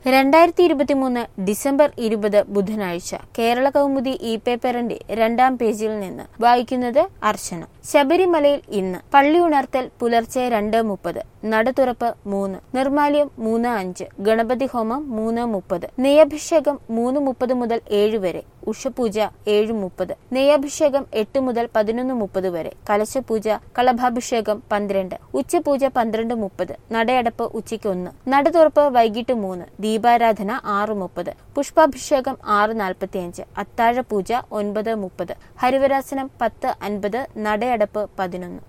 രണ്ടായിരത്തി ഇരുപത്തിമൂന്ന് ഡിസംബർ ഇരുപത് ബുധനാഴ്ച കേരള കൗമുദി ഇ പേപ്പറിന്റെ രണ്ടാം പേജിൽ നിന്ന് വായിക്കുന്നത് അർച്ചന ശബരിമലയിൽ ഇന്ന് പള്ളി ഉണർത്തൽ പുലർച്ചെ രണ്ട് മുപ്പത് നട തുറപ്പ് മൂന്ന് നിർമാല്യം മൂന്ന് അഞ്ച് ഗണപതി ഹോമം മൂന്ന് മുപ്പത് നെയ്യഭിഷേകം മൂന്ന് മുപ്പത് മുതൽ ഏഴ് വരെ ഉഷപൂജ ഏഴ് മുപ്പത് നെയ്യഭിഷേകം എട്ട് മുതൽ പതിനൊന്ന് മുപ്പത് വരെ കലശപൂജ കളഭാഭിഷേകം പന്ത്രണ്ട് ഉച്ചപൂജ പന്ത്രണ്ട് മുപ്പത് നടയടപ്പ് ഉച്ചയ്ക്ക് ഒന്ന് നട തുറപ്പ് വൈകിട്ട് മൂന്ന് ദീപാരാധന ആറ് മുപ്പത് പുഷ്പാഭിഷേകം ആറ് നാൽപ്പത്തിയഞ്ച് അത്താഴപൂജ ഒൻപത് മുപ്പത് ഹരിവരാസനം പത്ത് അൻപത് നടയടപ്പ് പതിനൊന്ന്